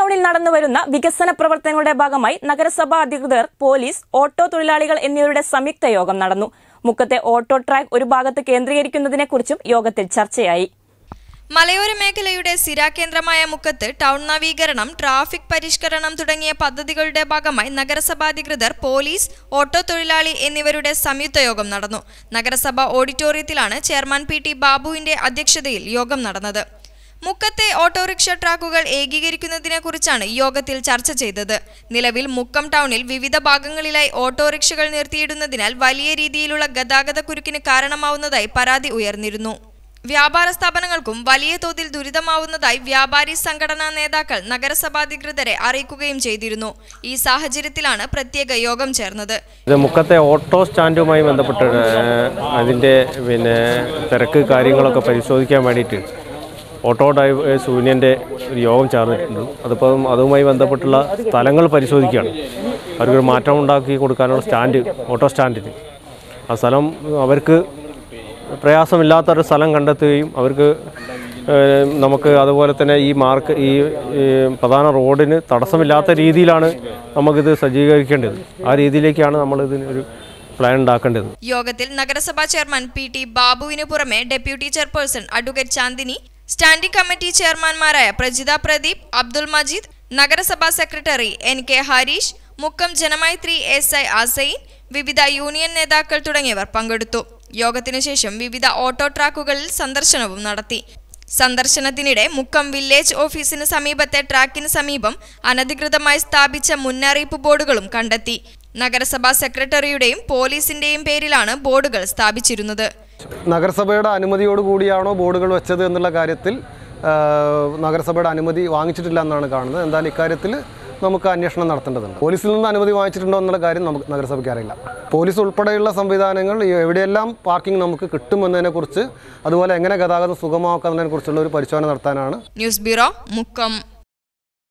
ടൗണിൽ നടന്നുവരുന്ന വികസന പ്രവർത്തനങ്ങളുടെ ഭാഗമായി നഗരസഭാ അധികൃതർ പോലീസ് ഓട്ടോ തൊഴിലാളികൾ എന്നിവരുടെ സംയുക്ത യോഗം നടന്നു മുക്കത്തെ ഓട്ടോ ട്രാക്ക് ഒരു ഭാഗത്ത് കേന്ദ്രീകരിക്കുന്നതിനെക്കുറിച്ചും യോഗത്തിൽ ചർച്ചയായി മലയോര മേഖലയുടെ സ്ഥിരാകേന്ദ്രമായ മുക്കത്ത് ടൗൺ നവീകരണം ട്രാഫിക് പരിഷ്കരണം തുടങ്ങിയ പദ്ധതികളുടെ ഭാഗമായി നഗരസഭാധികൃതർ പോലീസ് ഓട്ടോ തൊഴിലാളി എന്നിവരുടെ സംയുക്ത യോഗം നടന്നു നഗരസഭ ഓഡിറ്റോറിയത്തിലാണ് ചെയർമാൻ പി ടി ബാബുവിന്റെ അധ്യക്ഷതയിൽ യോഗം നടന്നത് മുക്കത്തെ ഓട്ടോറിക്ഷ ട്രാക്കുകൾ ഏകീകരിക്കുന്നതിനെക്കുറിച്ചാണ് യോഗത്തിൽ ചർച്ച ചെയ്തത് നിലവിൽ മുക്കം ടൗണിൽ വിവിധ ഭാഗങ്ങളിലായി ഓട്ടോറിക്ഷകൾ നിർത്തിയിടുന്നതിനാൽ വലിയ രീതിയിലുള്ള ഗതാഗത കുരുക്കിന് കാരണമാവുന്നതായി പരാതി ഉയർന്നിരുന്നു വ്യാപാര സ്ഥാപനങ്ങൾക്കും വലിയ തോതിൽ ദുരിതമാവുന്നതായി വ്യാപാരി സംഘടനാ നേതാക്കൾ നഗരസഭാധികൃതരെ അറിയിക്കുകയും ചെയ്തിരുന്നു ഈ സാഹചര്യത്തിലാണ് പ്രത്യേക യോഗം ചേർന്നത് ഇത് മുക്കത്തെ ഓട്ടോ സ്റ്റാൻഡുമായി ബന്ധപ്പെട്ട് ഏഹ്, അതിൻ്റെ പിന്നെ തിരക്ക് കാര്യങ്ങളൊക്കെ പരിശോധിക്കാൻ വേണ്ടിയിട്ട് ഓട്ടോ ഡ്രൈവേഴ്സ് യൂണിയൻ്റെ ഒരു യോഗം ചേർന്നിട്ടുണ്ട് അതിപ്പം അതുമായി ബന്ധപ്പെട്ടുള്ള സ്ഥലങ്ങൾ പരിശോധിക്കുകയാണ് അവർക്കൊരു മാറ്റം ഉണ്ടാക്കി കൊടുക്കാനുള്ള സ്റ്റാൻഡ് ഓട്ടോ സ്റ്റാൻഡിന് ആ സ്ഥലം അവർക്ക് പ്രയാസമില്ലാത്തൊരു സ്ഥലം കണ്ടെത്തുകയും അവർക്ക് ഏഹ്, നമുക്ക് അതുപോലെ തന്നെ ഈ മാർക്ക് ഈ ഈ പ്രധാന റോഡിന് തടസ്സമില്ലാത്ത രീതിയിലാണ് നമുക്കിത് സജ്ജീകരിക്കേണ്ടത് ആ രീതിയിലേക്കാണ് നമ്മളിതിന് ഒരു പ്ലാൻ ഉണ്ടാക്കേണ്ടത് യോഗത്തിൽ നഗരസഭാ ചെയർമാൻ പി ടി ബാബുവിന് പുറമെ deputy chairperson advocate Chandini standing committee ചെയർമാൻമാരായ പ്രജിത പ്രദീപ് അബ്ദുൾ മജീദ് നഗരസഭാ secretary N K Harish Mukkam Janamaithri S I Asain വിവിധ യൂണിയൻ നേതാക്കൾ തുടങ്ങിയവർ പങ്കെടുത്തു യോഗത്തിനു ശേഷം വിവിധ ഓട്ടോ ട്രാക്കുകളിൽ സന്ദർശനവും നടത്തി സന്ദർശനത്തിനിടെ മുക്കം വില്ലേജ് ഓഫീസിന് സമീപത്തെ ട്രാക്കിന് സമീപം അനധികൃതമായി സ്ഥാപിച്ച മുന്നറിയിപ്പ് ബോർഡുകളും കണ്ടെത്തി നഗരസഭാ സെക്രട്ടറിയുടെയും പോലീസിന്റെയും പേരിലാണ് ബോർഡുകൾ സ്ഥാപിച്ചിരുന്നത് നഗരസഭയുടെ അനുമതിയോട് കൂടിയാണോ ബോർഡുകൾ വെച്ചത് എന്നുള്ള കാര്യത്തിൽ ആ, നഗരസഭയുടെ അനുമതി വാങ്ങിച്ചിട്ടില്ല എന്നാണ് കാണുന്നത് എന്തായാലും ഇക്കാര്യത്തിൽ നമുക്ക് അന്വേഷണം നടത്തേണ്ടതുണ്ട് പോലീസിൽ നിന്ന് അനുമതി വാങ്ങിച്ചിട്ടുണ്ടോ എന്നുള്ള കാര്യം നമുക്ക് നഗരസഭയ്ക്ക് അറിയില്ല പോലീസ് ഉൾപ്പെടെയുള്ള സംവിധാനങ്ങൾ ഈ എവിടെയെല്ലാം പാർക്കിംഗ് നമുക്ക് കിട്ടുമെന്നതിനെക്കുറിച്ച് അതുപോലെ എങ്ങനെ ഗതാഗതം സുഗമമാക്കുന്നതിനെ കുറിച്ചുള്ള ഒരു പരിശോധന നടത്താനാണ് ന്യൂസ് ബ്യൂറോ മുക്കം